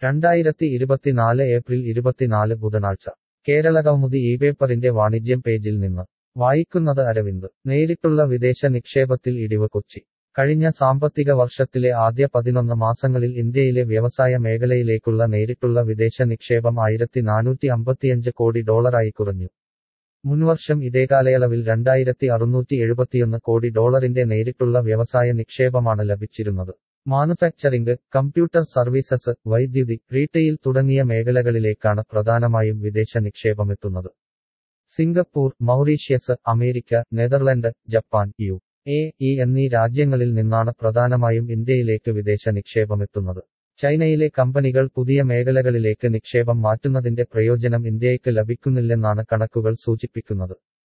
രണ്ടായിരത്തി ഇരുപത്തിനാല് ഏപ്രിൽ ഇരുപത്തിനാല് ബുധനാഴ്ച കേരള കൗമുദി ഈ പേപ്പറിന്റെ വാണിജ്യം പേജിൽ നിന്ന് വായിക്കുന്നത് അരവിന്ദ് നേരിട്ടുള്ള വിദേശ നിക്ഷേപത്തിൽ ഇടിവ് കൊച്ചി കഴിഞ്ഞ സാമ്പത്തിക വർഷത്തിലെ ആദ്യ പതിനൊന്ന് മാസങ്ങളിൽ ഇന്ത്യയിലെ വ്യവസായ മേഖലയിലേക്കുള്ള നേരിട്ടുള്ള വിദേശ നിക്ഷേപം ആയിരത്തി നാനൂറ്റി അമ്പത്തിയഞ്ച് കോടി ഡോളറായി കുറഞ്ഞു മുൻവർഷം ഇതേ കാലയളവിൽ രണ്ടായിരത്തി അറുന്നൂറ്റി എഴുപത്തിയൊന്ന് കോടി ഡോളറിന്റെ നേരിട്ടുള്ള വ്യവസായ നിക്ഷേപമാണ് ലഭിച്ചിരുന്നത് മാനുഫാക്ചറിംഗ് കമ്പ്യൂട്ടർ സർവീസസ് വൈദ്യുതി റീറ്റെയിൽ തുടങ്ങിയ മേഖലകളിലേക്കാണ് പ്രധാനമായും വിദേശ നിക്ഷേപമെത്തുന്നത് Singapore Mauritius America Netherland Japan U A E എന്നീ രാജ്യങ്ങളിൽ നിന്നാണ് പ്രധാനമായും ഇന്ത്യയിലേക്ക് വിദേശ നിക്ഷേപമെത്തുന്നത് ചൈനയിലെ കമ്പനികൾ പുതിയ മേഖലകളിലേക്ക് നിക്ഷേപം മാറ്റുന്നതിന്റെ പ്രയോജനം ഇന്ത്യയ്ക്ക് ലഭിക്കുന്നില്ലെന്നാണ് കണക്കുകൾ സൂചിപ്പിക്കുന്നത്